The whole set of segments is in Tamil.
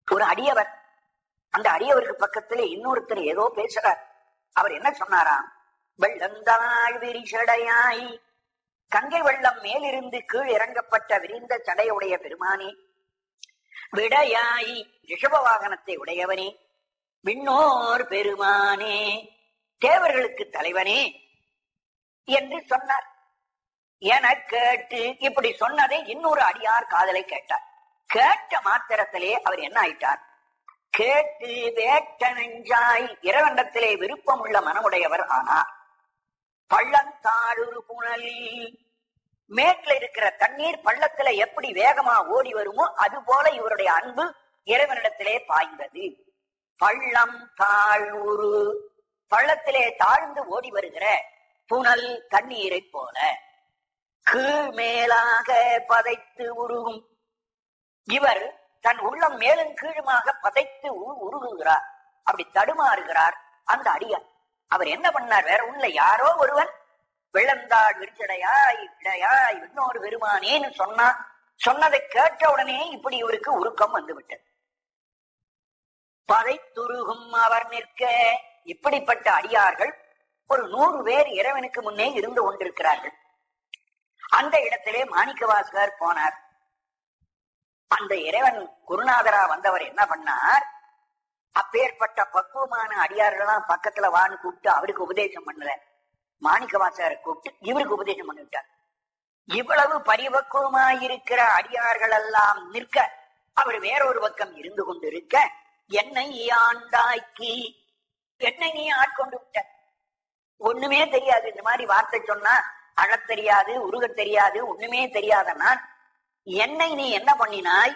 ஒரு அடியவர் அந்த அடியவருக்கு பக்கத்துல இன்னொருத்தர் ஏதோ பேசுறார் அவர் என்ன சொன்னாராம் வெள்ளந்தாள் விரிசடையாய் கங்கை வெள்ளம் மேலிருந்து கீழ் இறங்கப்பட்ட விரிந்த சடையுடைய பெருமானே விடையாய் ரிஷப வாகனத்தை உடையவனே விண்ணோர் பெருமானே தேவர்களுக்கு தலைவனே என்று சொன்னார் என கேட்டு இப்படி சொன்னதை இன்னொரு அடியார் காதலை கேட்டார் கேட்ட மாத்திரத்திலே அவர் என்ன ஆயிட்டார் கேட்டு வேட்ட நெஞ்சாய் இரவண்டத்திலே விருப்பமுள்ள மனமுடையவர் ஆனார் பள்ளந்தாழொரு புனலில் மேட்ல இருக்கிற தண்ணீர் பள்ளத்துல எப்படி வேகமா ஓடி வருமோ அது போல இவருடைய அன்பு இறைவனிடத்திலே பாய்ந்தது பள்ளம் தாழ்வுரு பள்ளத்திலே தாழ்ந்து ஓடி வருகிற புனல் தண்ணீரை போல கீழ் மேலாக பதைத்து உருகும் இவர் தன் உள்ளம் மேலும் கீழுமாக பதைத்து உரு- உருகுகிறார் அப்படி தடுமாறுகிறார் அந்த அடியார் அவர் என்ன பண்ணார் வேற உள்ள யாரோ ஒருவன் வெள்ளந்தாள் விரிச்சடையாய் விடையாய் இன்னொரு பெருமானேன்னு சொன்னா சொன்னதை கேட்ட உடனே இப்படி இவருக்கு உருக்கம் வந்து விட்டது பதைத்துருகும் அவர் நிற்க இப்படிப்பட்ட அடியார்கள் ஒரு நூறு பேர் இறைவனுக்கு முன்னே இருந்து கொண்டிருக்கிறார்கள் அந்த இடத்திலே மாணிக்கவாசகர் போனார் அந்த இறைவன் குருநாதரா வந்தவர் என்ன பண்ணார் அப்பேற்பட்ட பக்குவமான அடியார்கள்லாம் பக்கத்துல வான்னு கூப்பிட்டு அவருக்கு உபதேசம் பண்ணல மாணிக்கவாசகரை கூப்பிட்டு இவருக்கு உபதேசம் பண்ணிவிட்டார் இவ்வளவு பரிபக்குவமாயிருக்கிற அடியார்கள் எல்லாம் நிற்க அவர் வேறொரு பக்கம் இருந்து கொண்டிருக்க என்னை ஆண்டாக்கி என்னை நீ ஆட்கொண்டு விட்ட ஒண்ணுமே தெரியாது இந்த மாதிரி வார்த்தை சொன்னா அழத் தெரியாது உருகத் தெரியாது ஒண்ணுமே தெரியாத நான் என்னை நீ என்ன பண்ணினாய்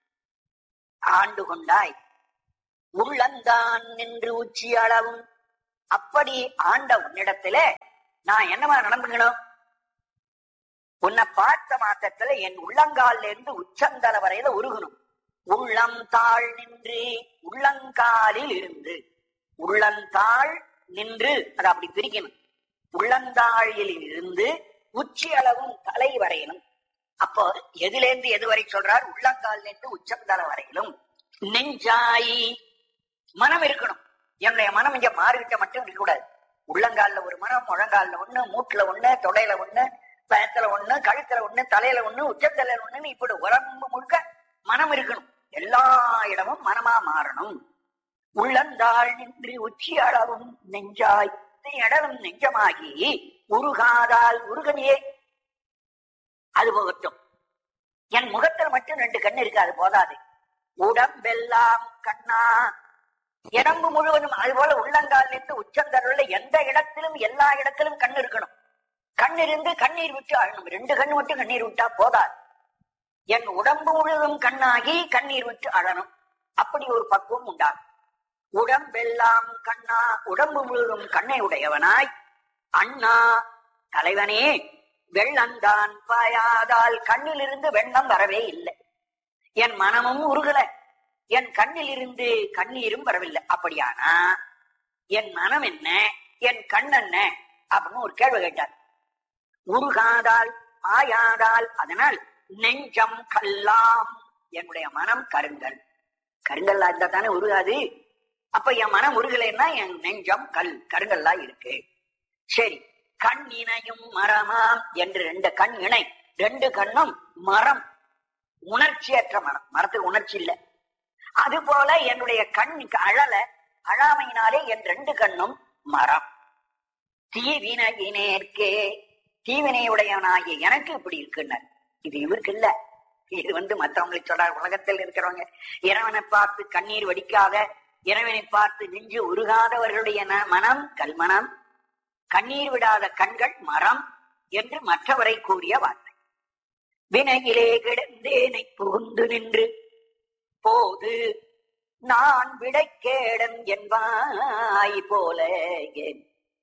ஆண்டு கொண்டாய் உள்ளந்தான் நின்று உச்சி அளவும் அப்படி ஆண்ட உன்னிடத்துல நான் என்னவா நடந்துக்கணும் உன்னை பார்த்த மாத்தத்துல என் உள்ளங்கால்ல இருந்து உச்சந்தல வரையில உருகணும் உள்ளம் தாழ் நின்று உள்ளங்காலில் இருந்து உள்ளந்தாள் நின்று அதை அப்படி பிரிக்கணும் உள்ளந்தாழில் இருந்து உச்சி அளவும் தலை வரையிலும் அப்போ எதிலேருந்து எது வரை சொல்றார் உள்ளங்கால் இருந்து உச்சந்தல வரையிலும் நெஞ்சாயி மனம் இருக்கணும் என்னுடைய மனம் இங்க மாறுகிட்ட மட்டும் இருக்கக்கூடாது உள்ளங்கால்ல ஒரு மனம் முழங்கால்ல ஒண்ணு மூட்டுல ஒண்ணு தொடையில ஒண்ணு பயத்துல ஒண்ணு கழுத்துல ஒண்ணு தலையில ஒண்ணு உச்சத்தலையில ஒண்ணுன்னு இப்படி உடம்பு முழுக்க மனம் இருக்கணும் எல்லா இடமும் மனமா மாறணும் உள்ளந்தாள் நின்று உச்சி அளவும் நெஞ்சாய் இடமும் நெஞ்சமாகி உருகாதால் உருகனியே அது போகட்டும் என் முகத்தில் மட்டும் ரெண்டு கண்ணு இருக்கு அது போதாது உடம்பெல்லாம் கண்ணா இடம்பு முழுவதும் அது போல உள்ளங்கால் நின்று உச்சந்தருள்ள எந்த இடத்திலும் எல்லா இடத்திலும் கண் இருக்கணும் கண் இருந்து கண்ணீர் விட்டு அழணும் ரெண்டு கண் மட்டும் கண்ணீர் விட்டா போதாது என் உடம்பு முழுவதும் கண்ணாகி கண்ணீர் விட்டு அழணும் அப்படி ஒரு பக்குவம் உண்டாகும் உடம்பெல்லாம் கண்ணா உடம்பு முழுவதும் கண்ணை உடையவனாய் அண்ணா தலைவனே வெள்ளந்தான் பாயாதால் கண்ணிலிருந்து வெள்ளம் வரவே இல்லை என் மனமும் உருகல என் கண்ணில் இருந்து கண்ணீரும் வரவில்லை அப்படியானா என் மனம் என்ன என் கண் என்ன அப்படின்னு ஒரு கேள்வி கேட்டார் உருகாதால் ஆயாதால் அதனால் நெஞ்சம் கல்லாம் என்னுடைய மனம் கருங்கல் கருங்கல்லா இருந்தா தானே உருகாது அப்ப என் மனம் உருகலைன்னா என் நெஞ்சம் கல் கருங்கல்லா இருக்கு சரி கண் இணையும் மரமாம் என்று ரெண்டு கண் இணை ரெண்டு கண்ணும் மரம் உணர்ச்சியற்ற மரம் மரத்துக்கு உணர்ச்சி இல்லை அது போல என்னுடைய கண் அழல அழாமையினாலே என் ரெண்டு கண்ணும் மரம் தீவினையினேற்கே தீவினையுடையவனாகிய எனக்கு இப்படி இருக்குன்னு இது இவருக்கு இல்ல இது வந்து மற்றவங்களுக்கு சொல்றார் உலகத்தில் இருக்கிறவங்க இறைவனை பார்த்து கண்ணீர் வடிக்காத இறைவனை பார்த்து நெஞ்சு உருகாதவர்களுடைய ந- மனம் கல்மனம் கண்ணீர் விடாத கண்கள் மரம் என்று மற்றவரை கூறிய வார்த்தை வினையிலே கிடந்தேனை புகுந்து நின்று போது நான் விடைக்கேடன் என்பாய் போல என்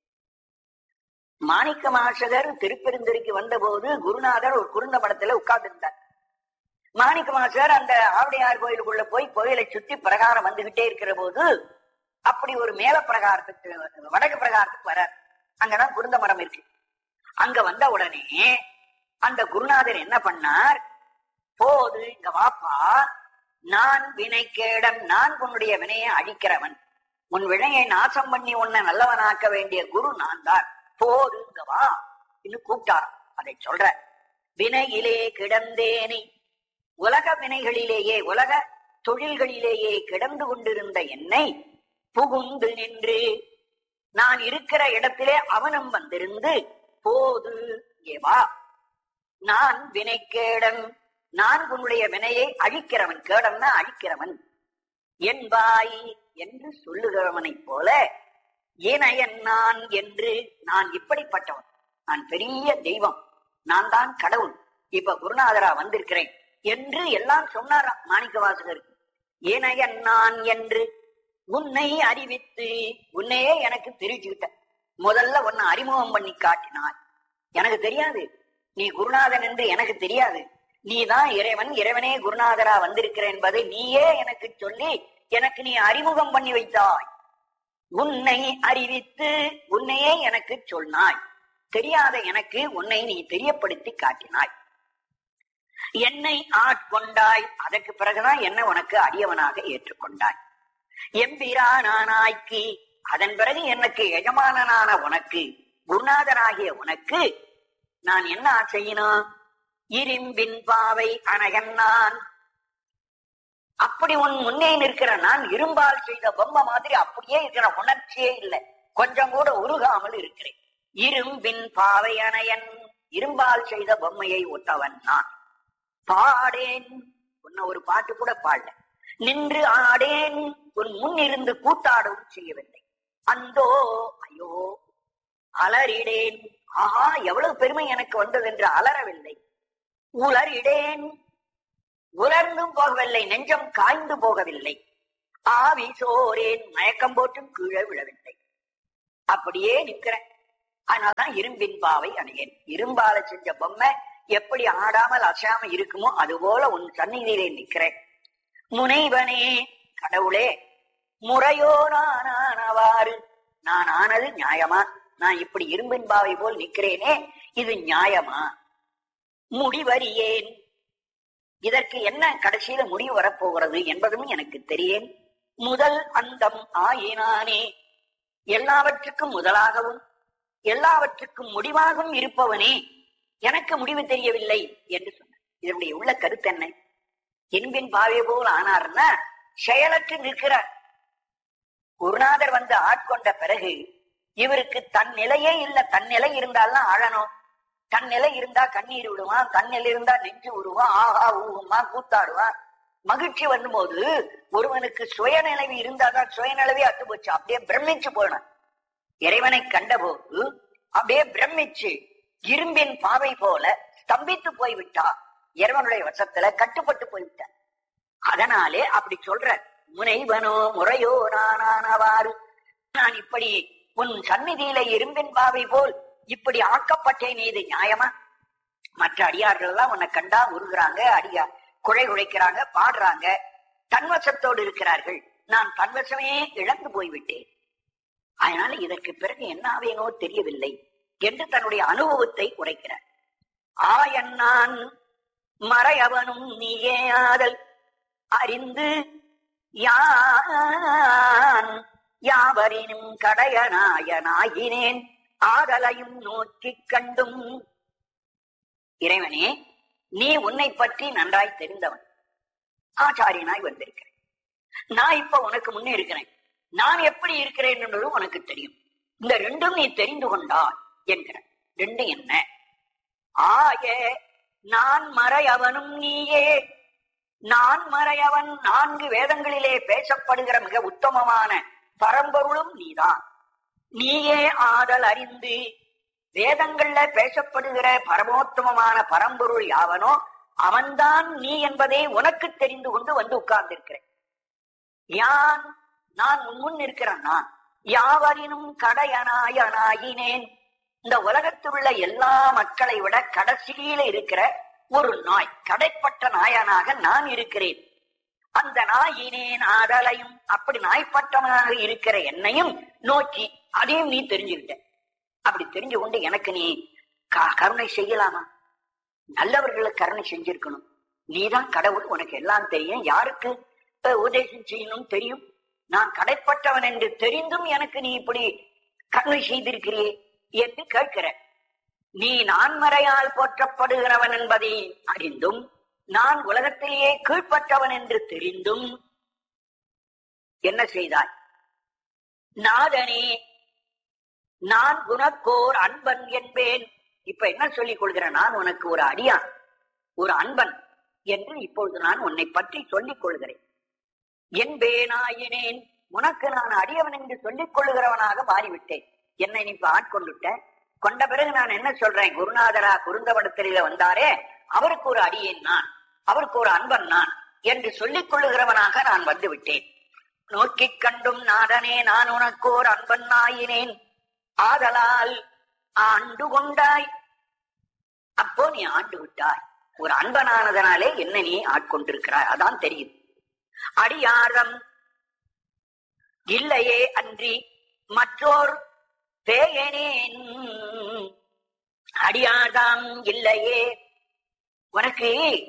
மாணிக்க மாசகர் திருப்பெருந்துறைக்கு வந்தபோது குருநாதர் ஒரு குருந்த படத்துல உட்கார்ந்திருந்தார் மாணிக்க மாசகர் அந்த ஆவடையார் கோயிலுக்குள்ள போய் கோயிலை சுத்தி பிரகாரம் வந்துகிட்டே இருக்கிற போது அப்படி ஒரு மேல பிரகாரத்துக்கு வடக்கு பிரகாரத்துக்கு வரார் அங்கதான் குருந்த மரம் இருக்கு அங்க வந்த உடனே அந்த குருநாதர் என்ன பண்ணார் போது இங்க வாப்பா நான் வினைக்கேடன் நான் உன்னுடைய வினையை அழிக்கிறவன் உன் வினையை நாசம் பண்ணி உன்னை நல்லவனாக்க வேண்டிய குரு நான் தான் போதுங்க வா இன்னும் கூப்பிட்டார் அதை சொல்ற வினையிலே கிடந்தேனே உலக வினைகளிலேயே உலக தொழில்களிலேயே கிடந்து கொண்டிருந்த என்னை புகுந்து நின்று நான் இருக்கிற இடத்திலே அவனும் வந்திருந்து போது ஏவா நான் வினைக்கேடன் நான் உன்னுடைய வினையை அழிக்கிறவன் கேடன்னா அழிக்கிறவன் என்பாய் என்று சொல்லுகிறவனைப் போல இணையன் நான் என்று நான் இப்படிப்பட்டவன் நான் பெரிய தெய்வம் நான் தான் கடவுள் இப்ப குருநாதரா வந்திருக்கிறேன் என்று எல்லாம் சொன்னாராம் மாணிக்க வாசகருக்கு இணையன் நான் என்று உன்னை அறிவித்து உன்னையே எனக்கு தெரிஞ்சுக்கிட்ட முதல்ல உன்னை அறிமுகம் பண்ணி காட்டினாய் எனக்கு தெரியாது நீ குருநாதன் என்று எனக்கு தெரியாது நீதான் இறைவன் இறைவனே குருநாதரா வந்திருக்கிற என்பதை நீயே எனக்கு சொல்லி எனக்கு நீ அறிமுகம் பண்ணி வைத்தாய் உன்னை அறிவித்து உன்னையே எனக்கு சொன்னாய் தெரியாத எனக்கு உன்னை நீ தெரியப்படுத்தி காட்டினாய் என்னை ஆட்கொண்டாய் அதற்கு பிறகுதான் என்ன உனக்கு அடியவனாக ஏற்றுக்கொண்டாய் எம்பிரானானாய்க்கு அதன் பிறகு எனக்கு எஜமானனான உனக்கு குருநாதனாகிய உனக்கு நான் என்ன செய்யணும் இரும்பின் பாவை அனகன் நான் அப்படி உன் முன்னே நிற்கிற நான் இரும்பால் செய்த பொம்மை மாதிரி அப்படியே இருக்கிற உணர்ச்சியே இல்லை கொஞ்சம் கூட உருகாமல் இருக்கிறேன் இரும்பின் பாவை அணையன் இரும்பால் செய்த பொம்மையை ஒட்டவன் நான் பாடேன் உன்னை ஒரு பாட்டு கூட பாடல நின்று ஆடேன் உன் முன் இருந்து கூத்தாடவும் செய்யவில்லை அந்தோ ஐயோ அலறிடேன் ஆஹா எவ்வளவு பெருமை எனக்கு வந்தது என்று அலறவில்லை உலரிடேன் உலர்ந்தும் போகவில்லை நெஞ்சம் காய்ந்து போகவில்லை ஆவி சோரேன் மயக்கம் போட்டும் கீழே விழவில்லை அப்படியே நிற்கிறேன் அதனால்தான் இரும்பின் பாவை அணியேன் இரும்பால செஞ்ச பொம்மை எப்படி ஆடாமல் அசையாம இருக்குமோ அது போல உன் சந்நிதியிலே நிற்கிறேன் முனைவனே கடவுளே முறையோ நான் ஆனவாறு நான் ஆனது நியாயமா நான் இப்படி இரும்பின் பாவை போல் நிற்கிறேனே இது நியாயமா முடிவறியேன் இதற்கு என்ன கடைசியில முடிவு வரப்போகிறது என்பதும் எனக்கு தெரியும் முதல் அந்தம் ஆயினானே எல்லாவற்றுக்கும் முதலாகவும் எல்லாவற்றுக்கும் முடிவாகவும் இருப்பவனே எனக்கு முடிவு தெரியவில்லை என்று சொன்னார் இதனுடைய உள்ள கருத்து என்ன இன்பின் பாவை போல் ஆனார்னா செயலற்று நிற்கிறார் குருநாதர் வந்து ஆட்கொண்ட பிறகு இவருக்கு தன் நிலையே இல்ல தன் நிலை இருந்தாலும் அழணும் தன் நிலை இருந்தா கண்ணீர் விடுவான் தன் நிலை இருந்தா நெஞ்சு விடுவான் ஆஹா ஊகுமா கூத்தாடுவான் மகிழ்ச்சி வரும்போது ஒருவனுக்கு சுயநிலைவு இருந்தாதான் சுயநிலவே அத்து போச்சு அப்படியே பிரமிச்சு போனான் இறைவனை கண்டபோது அப்படியே பிரமிச்சு இரும்பின் பாவை போல ஸ்தம்பித்து போய்விட்டா இறைவனுடைய வசத்துல கட்டுப்பட்டு போய்விட்டார் அதனாலே அப்படி சொல்ற முனைவனோ முறையோ நானானவாறு நான் இப்படி உன் சந்நிதியில இரும்பின் பாவை போல் இப்படி ஆக்கப்பட்டேன் இது நியாயமா மற்ற அடியார்கள் எல்லாம் உன்னை கண்டா உருகுறாங்க அடியா குழை உழைக்கிறாங்க பாடுறாங்க தன்வசத்தோடு இருக்கிறார்கள் நான் தன்வசமே இழந்து போய்விட்டேன் அதனால இதற்கு பிறகு என்ன ஆவேனோ தெரியவில்லை என்று தன்னுடைய அனுபவத்தை உரைக்கிறார் ஆயன் நான் மறையவனும் நீயே ஆதல் அறிந்து யான் யாவரினும் கடையனாயனாகினேன் ஆதலையும் நோக்கிக் கண்டும் இறைவனே நீ உன்னை பற்றி நன்றாய் தெரிந்தவன் ஆச்சாரியனாய் வந்திருக்கிறேன் நான் இப்ப உனக்கு முன்னே இருக்கிறேன் நான் எப்படி இருக்கிறேன் என்பது உனக்கு தெரியும் இந்த ரெண்டும் நீ தெரிந்து கொண்டாய் என்கிற ரெண்டு என்ன ஆய நான் மறையவனும் நீயே நான் மறையவன் நான்கு வேதங்களிலே பேசப்படுகிற மிக உத்தமமான பரம்பொருளும் நீதான் நீயே ஆதல் அறிந்து வேதங்கள்ல பேசப்படுகிற பரமோத்தமமான பரம்பொருள் யாவனோ அவன்தான் நீ என்பதை உனக்கு தெரிந்து கொண்டு வந்து உட்கார்ந்திருக்கிறேன் யான் நான் உன் முன் இருக்கிறேன் நான் யாவரினும் கடையனாயனாயினேன் இந்த உலகத்தில் உள்ள எல்லா மக்களை விட கடைசியில இருக்கிற ஒரு நாய் கடைப்பட்ட நாயனாக நான் இருக்கிறேன் அந்த நாயினேன் ஆதலையும் அப்படி நாய்ப்பட்டவனாக இருக்கிற என்னையும் நோக்கி அதையும் நீ தெரிஞ்சுக்கிட்ட அப்படி தெரிஞ்சு கொண்டு எனக்கு நீ க- கருணை செய்யலாமா நல்லவர்களுக்கு கருணை செஞ்சிருக்கணும் நீதான் கடவுள் உனக்கு எல்லாம் தெரியும் யாருக்கு அஹ், உபதேசம் செய்யணும் தெரியும் நான் கடைப்பட்டவன் என்று தெரிந்தும் எனக்கு நீ இப்படி கருணை செய்திருக்கிறியே என்று கேட்கிற நீ நான்மறையால் போற்றப்படுகிறவன் என்பதை அறிந்தும் நான் உலகத்திலேயே கீழ்ப்பட்டவன் என்று தெரிந்தும் என்ன செய்தாய் நாதனே நான் உனக்கோர் அன்பன் என்பேன் இப்ப என்ன சொல்லிக் கொள்கிறேன் நான் உனக்கு ஒரு அடியான் ஒரு அன்பன் என்று இப்பொழுது நான் உன்னை பற்றி சொல்லிக் கொள்கிறேன் என்பேனாயினேன் உனக்கு நான் அடியவன் என்று சொல்லிக் கொள்ளுகிறவனாக மாறிவிட்டேன் என்னை நீ இப்ப ஆட்கொண்டுட்ட கொண்ட பிறகு நான் என்ன சொல்றேன் குருநாதரா குருந்தவடத்தில வந்தாரே அவருக்கு ஒரு அடியேன் நான் அவருக்கு ஒரு அன்பன் நான் என்று சொல்லிக் கொள்ளுகிறவனாக நான் வந்து விட்டேன் நோக்கிக் கண்டும் நாதனே நான் உனக்கு ஒரு அன்பன் ஆயினேன் ஆதலால் ஆண்டு கொண்டாய் அப்போ நீ ஆண்டு விட்டாய் ஒரு அன்பனானதனாலே என்ன நீ ஆட்கொண்டிருக்கிறாய் அதான் தெரியும் அடியாரம் இல்லையே அன்றி மற்றோர் பேயனேன் அடியார்தாம் இல்லையே உனக்கு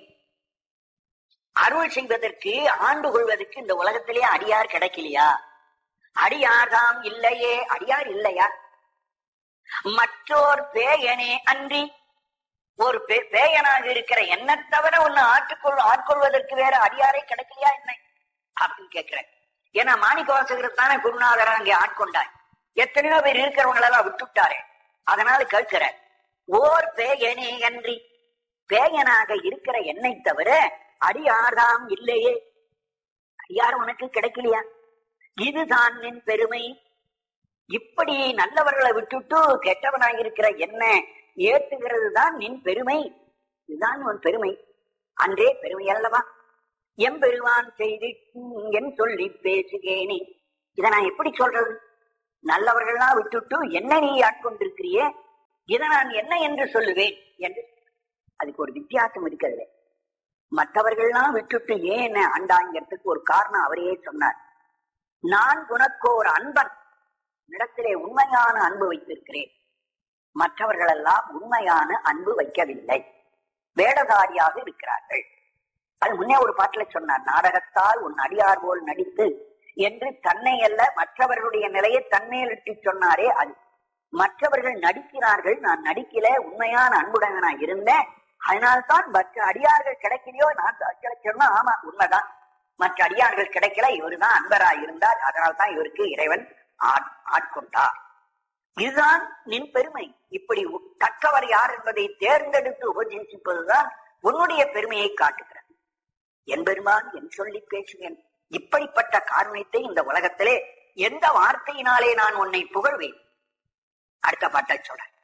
அருள் செய்வதற்கு ஆண்டு கொள்வதற்கு இந்த உலகத்திலே அடியார் கிடைக்கலையா அடியார்தாம் இல்லையே அடியார் இல்லையா மற்றோர் பேயனே அன்றி ஒரு பே- பேயனாக இருக்கிற என்ன தவிர ஒன்னு ஆட்டுக்கொள் ஆட்கொள்வதற்கு வேற அடியாரே கிடைக்கலையா என்ன அப்படின்னு கேட்கிறேன் ஏன்னா மாணிக்க வாசகர் தானே குருநாதரா அங்கே ஆட்கொண்டாய் எத்தனையோ பேர் இருக்கிறவங்களெல்லாம் விட்டுட்டாரே அதனால கேட்கிற ஓர் பேயனே அன்றி பேயனாக இருக்கிற என்னை தவிர அடியார்தாம் இல்லையே அடியார் உனக்கு கிடைக்கலையா இதுதான் நின் பெருமை இப்படி நல்லவர்களை விட்டுட்டு கெட்டவனாக இருக்கிற என்ன ஏத்துகிறது தான் நின் பெருமை இதுதான் உன் பெருமை அன்றே பெருமை அல்லவா எம்பெருமான் செய்து என் சொல்லி பேசுகேனே இதை நான் எப்படி சொல்றது நல்லவர்கள்லாம் விட்டுட்டு என்ன நீ ஆட்கொண்டிருக்கிறியே இதை நான் என்ன என்று சொல்லுவேன் என்று அதுக்கு ஒரு வித்தியாசம் இருக்கிறது மற்றவர்கள்லாம் விட்டுட்டு ஏன் என்ன ஆண்டாங்கிறதுக்கு ஒரு காரணம் அவரையே சொன்னார் நான் உனக்கு ஒரு அன்பன் இடத்திலே உண்மையான அன்பு வைத்திருக்கிறேன் மற்றவர்களெல்லாம் உண்மையான அன்பு வைக்கவில்லை வேடதாரியாக இருக்கிறார்கள் அது முன்னே ஒரு பாட்டுல சொன்னார் நாடகத்தால் உன் அடியார் போல் நடித்து என்று தன்னை அல்ல மற்றவர்களுடைய நிலையை தன்மேல் இட்டு சொன்னாரே அது மற்றவர்கள் நடிக்கிறார்கள் நான் நடிக்கல உண்மையான அன்புடன் நான் இருந்தேன் அதனால்தான் மற்ற அடியார்கள் கிடைக்கலையோ நான் கிடைச்சோம்னா ஆமா உண்மைதான் மற்ற அடியார்கள் கிடைக்கல இவருதான் அன்பரா இருந்தார் அதனால்தான் இவருக்கு இறைவன் ஆட்- ஆட்கொண்டார் இதுதான் நின் பெருமை இப்படி உ- தக்கவர் யார் என்பதை தேர்ந்தெடுத்து உபதேசிப்பதுதான் உன்னுடைய பெருமையை காட்டுகிறது என் பெருமான் என் சொல்லி பேசுவேன் இப்படிப்பட்ட காரணத்தை இந்த உலகத்திலே எந்த வார்த்தையினாலே நான் உன்னை புகழ்வேன் அடுத்த பாட்டை சொல்றேன்